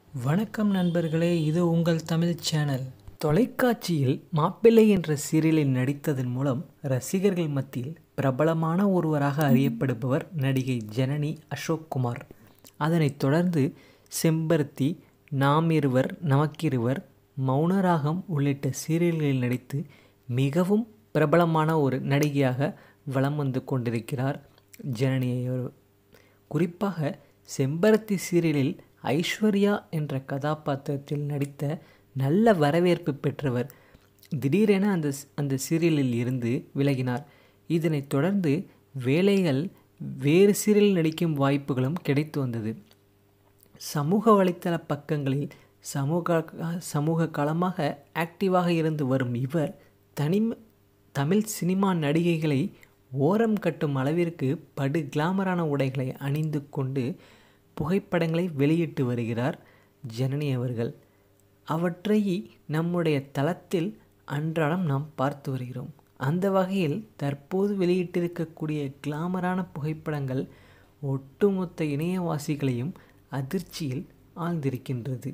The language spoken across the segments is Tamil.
வணக்கம் நண்பர்களே இது உங்கள் தமிழ் சேனல் தொலைக்காட்சியில் மாப்பிள்ளை என்ற சீரியலில் நடித்ததன் மூலம் ரசிகர்கள் மத்தியில் பிரபலமான ஒருவராக அறியப்படுபவர் நடிகை ஜனனி அசோக் குமார் அதனைத் தொடர்ந்து செம்பருத்தி நாம் இருவர் நமக்கிருவர் மௌனராகம் உள்ளிட்ட சீரியல்களில் நடித்து மிகவும் பிரபலமான ஒரு நடிகையாக வலம் வந்து கொண்டிருக்கிறார் ஜனனி அவர் குறிப்பாக செம்பருத்தி சீரியலில் ஐஸ்வர்யா என்ற கதாபாத்திரத்தில் நடித்த நல்ல வரவேற்பு பெற்றவர் திடீரென அந்த அந்த சீரியலில் இருந்து விலகினார் இதனைத் தொடர்ந்து வேலைகள் வேறு சீரியல் நடிக்கும் வாய்ப்புகளும் கிடைத்து வந்தது சமூக வலைத்தள பக்கங்களில் சமூக சமூக களமாக ஆக்டிவாக இருந்து வரும் இவர் தனி தமிழ் சினிமா நடிகைகளை ஓரம் கட்டும் அளவிற்கு படு கிளாமரான உடைகளை அணிந்து கொண்டு புகைப்படங்களை வெளியிட்டு வருகிறார் ஜனனி அவர்கள் அவற்றை நம்முடைய தளத்தில் அன்றாடம் நாம் பார்த்து வருகிறோம் அந்த வகையில் தற்போது வெளியிட்டிருக்கக்கூடிய கிளாமரான புகைப்படங்கள் ஒட்டுமொத்த இணையவாசிகளையும் அதிர்ச்சியில் ஆழ்ந்திருக்கின்றது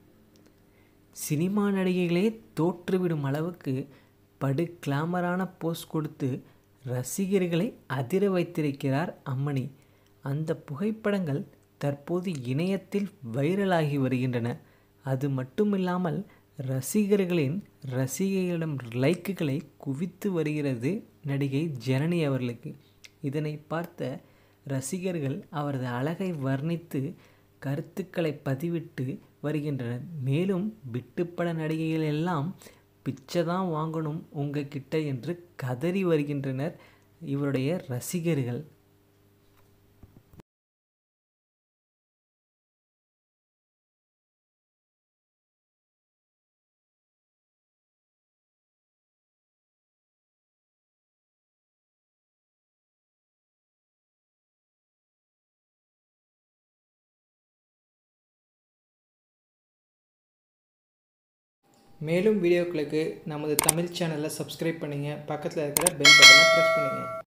சினிமா நடிகைகளே தோற்றுவிடும் அளவுக்கு படு கிளாமரான போஸ் கொடுத்து ரசிகர்களை அதிர வைத்திருக்கிறார் அம்மணி அந்த புகைப்படங்கள் தற்போது இணையத்தில் வைரலாகி வருகின்றன அது மட்டுமில்லாமல் ரசிகர்களின் ரசிகைகளிடம் லைக்குகளை குவித்து வருகிறது நடிகை ஜனனி அவர்களுக்கு இதனை பார்த்த ரசிகர்கள் அவரது அழகை வர்ணித்து கருத்துக்களை பதிவிட்டு வருகின்றனர் மேலும் விட்டுப்பட நடிகைகள் எல்லாம் பிச்சை தான் வாங்கணும் உங்கள் கிட்ட என்று கதறி வருகின்றனர் இவருடைய ரசிகர்கள் மேலும் வீடியோக்களுக்கு நமது தமிழ் சேனலை சப்ஸ்கிரைப் பண்ணுங்கள் பக்கத்தில் இருக்கிற பெல் பட்டனை ப்ரெஸ் பண்ணுங்கள்